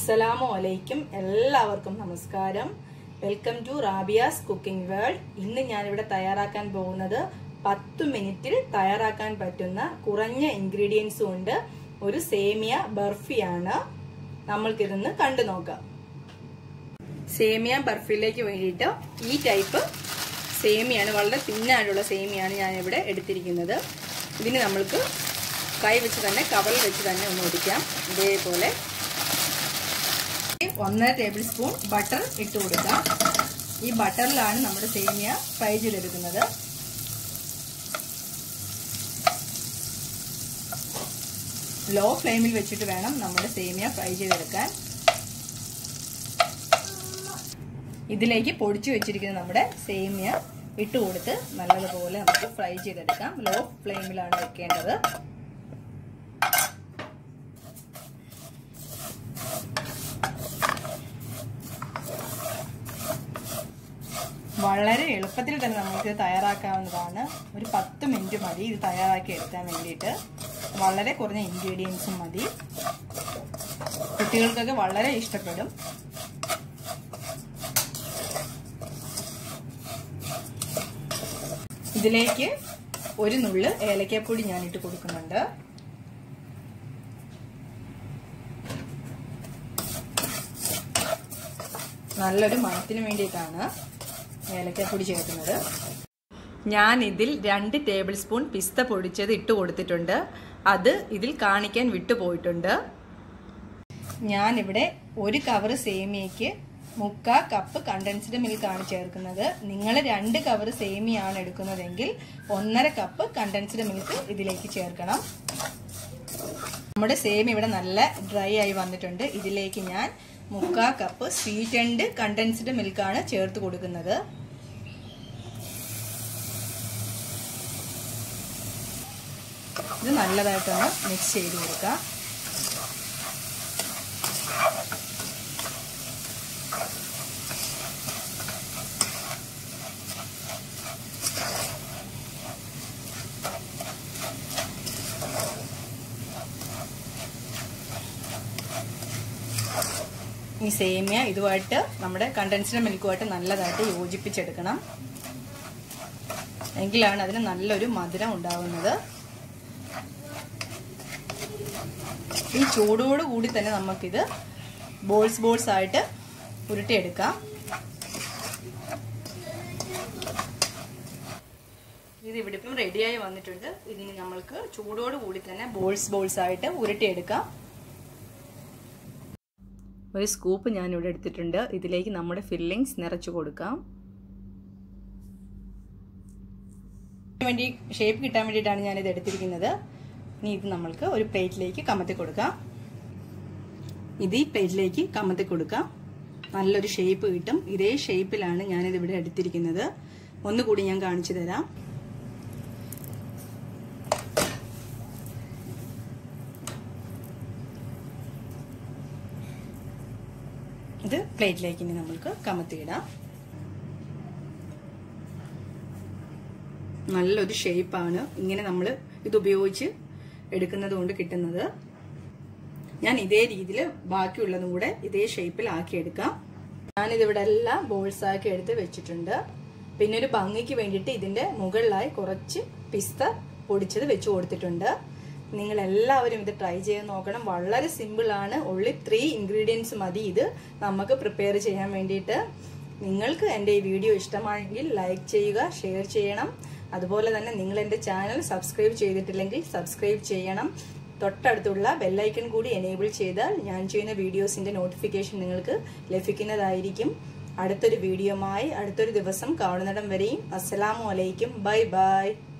അസ്സലാമു അലൈക്കും എല്ലാവർക്കും നമസ്കാരം welcome to Rabia's cooking world ഇന്ന് ഞാനിവിടെ തയ്യാറാക്കാൻ പോകുന്നത് പത്ത് മിനിറ്റിൽ തയ്യാറാക്കാൻ പറ്റുന്ന കുറഞ്ഞ ഇൻഗ്രീഡിയൻസ് കൊണ്ട് ഒരു സേമിയ ബർഫിയാണ് നമ്മൾക്കിതൊന്ന് കണ്ടു നോക്കാം സേമിയ ബർഫിയിലേക്ക് വേണ്ടിയിട്ട് ഈ ടൈപ്പ് സേമിയാണ് വളരെ തിന്നായിട്ടുള്ള സേമിയാണ് ഞാനിവിടെ എടുത്തിരിക്കുന്നത് ഇതിന് നമ്മൾക്ക് കൈ വെച്ച് തന്നെ കവറിൽ വെച്ച് തന്നെ ഒന്ന് ഒടിക്കാം ഇതേപോലെ ഒന്നര ടേബിൾ സ്പൂൺ ബട്ടർ ഇട്ട് കൊടുക്കാം ഈ ബട്ടറിലാണ് നമ്മുടെ സേമിയ ഫ്രൈ ചെയ്തെടുക്കുന്നത് ലോ ഫ്ലെയിമിൽ വെച്ചിട്ട് വേണം നമ്മുടെ സേമിയ ഫ്രൈ ചെയ്തെടുക്കാൻ ഇതിലേക്ക് പൊടിച്ചു വെച്ചിരിക്കുന്ന നമ്മുടെ സേമിയ ഇട്ട് കൊടുത്ത് നല്ലതുപോലെ നമുക്ക് ഫ്രൈ ചെയ്തെടുക്കാം ലോ ഫ്ലെയിമിലാണ് വെക്കേണ്ടത് വളരെ എളുപ്പത്തിൽ തന്നെ നമുക്ക് തയ്യാറാക്കാവുന്നതാണ് ഒരു പത്ത് മിനിറ്റ് മതി ഇത് തയ്യാറാക്കി എടുക്കാൻ വേണ്ടിയിട്ട് വളരെ കുറഞ്ഞ ഇൻഗ്രീഡിയൻസും മതി കുട്ടികൾക്കൊക്കെ വളരെ ഇഷ്ടപ്പെടും ഇതിലേക്ക് ഒരു നുള്ള് ഏലക്കാപ്പൊടി ഞാൻ ഇട്ട് കൊടുക്കുന്നുണ്ട് നല്ലൊരു മണത്തിന് വേണ്ടിയിട്ടാണ് ഏലക്കാപ്പൊടി ചേർക്കുന്നത് ഞാൻ ഇതിൽ രണ്ട് ടേബിൾ സ്പൂൺ പിസ്ത പൊടിച്ചത് ഇട്ട് കൊടുത്തിട്ടുണ്ട് അത് ഇതിൽ കാണിക്കാൻ വിട്ടുപോയിട്ടുണ്ട് ഞാനിവിടെ ഒരു കവർ സേമിയയ്ക്ക് മുക്കാ കപ്പ് കണ്ടൻസ്ഡ് മിൽക്കാണ് ചേർക്കുന്നത് നിങ്ങൾ രണ്ട് കവർ സേമിയാണ് എടുക്കുന്നതെങ്കിൽ ഒന്നര കപ്പ് കണ്ടൻസ്ഡ് മിൽക്ക് ഇതിലേക്ക് ചേർക്കണം നമ്മുടെ സേമി ഇവിടെ നല്ല ഡ്രൈ ആയി വന്നിട്ടുണ്ട് ഇതിലേക്ക് ഞാൻ മുക്കാ കപ്പ് സ്വീറ്റ് ആൻഡ് കണ്ടൻസ്ഡ് മിൽക്കാണ് ചേർത്ത് കൊടുക്കുന്നത് ഇത് നല്ലതായിട്ടൊന്ന് മിക്സ് ചെയ്ത് കൊടുക്കാം ഈ സേമിയ ഇതുമായിട്ട് നമ്മുടെ കണ്ടൻസ്ഡ് മിൽക്കുമായിട്ട് നല്ലതായിട്ട് യോജിപ്പിച്ചെടുക്കണം എങ്കിലാണ് അതിന് നല്ലൊരു മധുരം ഉണ്ടാവുന്നത് ഈ ചൂടോട് കൂടി തന്നെ നമുക്കിത് ബോൾസ് ബോൾസ് ആയിട്ട് ഉരുട്ടിയെടുക്കാം ഇത് ഇവിടെ ഇപ്പം റെഡിയായി വന്നിട്ടുണ്ട് ഇതിന് നമ്മൾക്ക് ചൂടോട് കൂടി തന്നെ ബോൾസ് ബോൾസ് ആയിട്ട് ഉരുട്ടിയെടുക്കാം ഒരു സ്കൂപ്പ് ഞാനിവിടെ എടുത്തിട്ടുണ്ട് ഇതിലേക്ക് നമ്മുടെ ഫില്ലിങ്സ് നിറച്ചു കൊടുക്കാം വേണ്ടി ഷേപ്പ് കിട്ടാൻ വേണ്ടിയിട്ടാണ് ഞാനിത് എടുത്തിരിക്കുന്നത് ഇനി ഇത് നമ്മൾക്ക് ഒരു പ്ലേറ്റിലേക്ക് കമത്തി കൊടുക്കാം ഇത് ഈ പ്ലേറ്റിലേക്ക് കമത്തി കൊടുക്കാം നല്ലൊരു ഷേപ്പ് കിട്ടും ഇതേ ഷേപ്പിലാണ് ഞാനിത് ഇവിടെ എടുത്തിരിക്കുന്നത് ഒന്നുകൂടി ഞാൻ കാണിച്ചു തരാം ഇത് പ്ലേറ്റിലേക്ക് ഇനി നമ്മൾക്ക് കമത്തിയിടാം നല്ലൊരു ഷേപ്പാണ് ഇങ്ങനെ നമ്മൾ ഇത് ഉപയോഗിച്ച് എടുക്കുന്നത് കൊണ്ട് കിട്ടുന്നത് ഞാൻ ഇതേ രീതിയിൽ ബാക്കിയുള്ളതും കൂടെ ഇതേ ഷേപ്പിൽ ആക്കിയെടുക്കാം ഞാനിതിവിടെ എല്ലാം ബോൾസ് ആക്കി എടുത്ത് വെച്ചിട്ടുണ്ട് പിന്നെ ഒരു ഭംഗിക്ക് വേണ്ടിയിട്ട് ഇതിന്റെ മുകളിലായി കുറച്ച് പിസ്ത പൊടിച്ചത് വെച്ച് കൊടുത്തിട്ടുണ്ട് നിങ്ങൾ എല്ലാവരും ഇത് ട്രൈ ചെയ്ത് നോക്കണം വളരെ സിമ്പിൾ ആണ് ഉള്ളി ത്രീ ഇൻഗ്രീഡിയൻസ് മതി ഇത് നമുക്ക് പ്രിപ്പയർ ചെയ്യാൻ വേണ്ടിയിട്ട് നിങ്ങൾക്ക് എൻ്റെ ഈ വീഡിയോ ഇഷ്ടമാണെങ്കിൽ ലൈക്ക് ചെയ്യുക ഷെയർ ചെയ്യണം അതുപോലെ തന്നെ നിങ്ങൾ എൻ്റെ ചാനൽ സബ്സ്ക്രൈബ് ചെയ്തിട്ടില്ലെങ്കിൽ സബ്സ്ക്രൈബ് ചെയ്യണം തൊട്ടടുത്തുള്ള ബെല്ലൈക്കൺ കൂടി എനേബിൾ ചെയ്താൽ ഞാൻ ചെയ്യുന്ന വീഡിയോസിൻ്റെ നോട്ടിഫിക്കേഷൻ നിങ്ങൾക്ക് ലഭിക്കുന്നതായിരിക്കും അടുത്തൊരു വീഡിയോമായി അടുത്തൊരു ദിവസം കാണുന്നിടം വരെയും അസ്സലാമു അലൈക്കും ബൈ ബൈ